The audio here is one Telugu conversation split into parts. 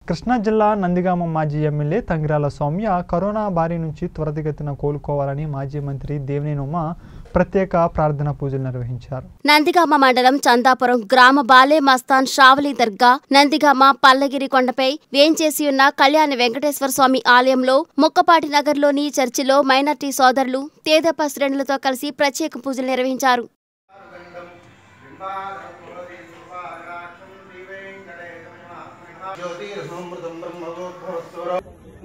కృష్ణా జిల్లా నందిగామ మాజీ ఎమ్మెల్యే తంగిరాల సౌమ్య కరోనా బారి నుంచి త్వరితగతిన కోలుకోవాలని మాజీ మంత్రి దేవినేని ఉమ ప్రత్యేక ప్రార్థన పూజలు నిర్వహించారు నందిగామ మండలం చందాపురం గ్రామ బాలే మస్తాన్ షావలి దర్గా నందిగామ పల్లగిరి కొండపై వేంచేసి ఉన్న కళ్యాణ వెంకటేశ్వర స్వామి ఆలయంలో ముక్కపాటి నగర్లోని చర్చిలో మైనార్టీ సోదరులు తేదప శ్రేణులతో కలిసి ప్రత్యేక పూజలు నిర్వహించారు జ్యోతిరసమృతం బ్రహ్మగోద్భవస్వర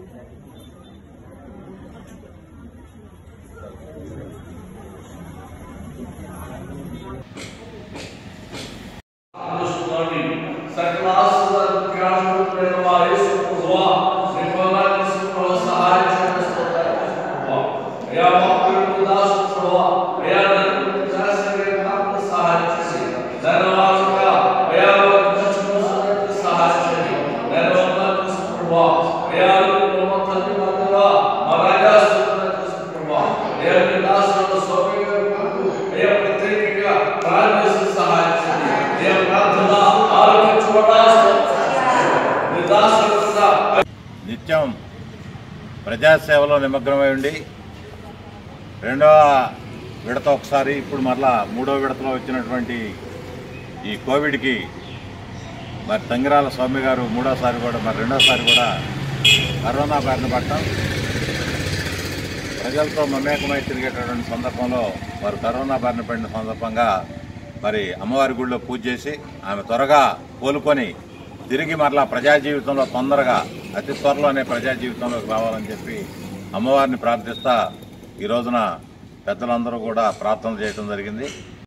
నిత్యం ప్రజాసేవలో నిమగ్నమై ఉండి రెండవ విడత ఒకసారి ఇప్పుడు మరలా మూడవ విడతలో వచ్చినటువంటి ఈ కోవిడ్కి మరి తంగిరాల స్వామి గారు మూడోసారి కూడా మరి రెండోసారి కూడా కరోనా బారిన పడటం ప్రజలతో మమేకమై తిరిగేటటువంటి సందర్భంలో వారు కరోనా బారిన పడిన సందర్భంగా మరి అమ్మవారి గుడిలో పూజ చేసి ఆమె త్వరగా కోలుకొని తిరిగి మరలా ప్రజా జీవితంలో తొందరగా అతి త్వరలోనే ప్రజా జీవితంలోకి రావాలని చెప్పి అమ్మవారిని ప్రార్థిస్తా ఈ రోజున పెద్దలందరూ కూడా ప్రార్థన చేయడం జరిగింది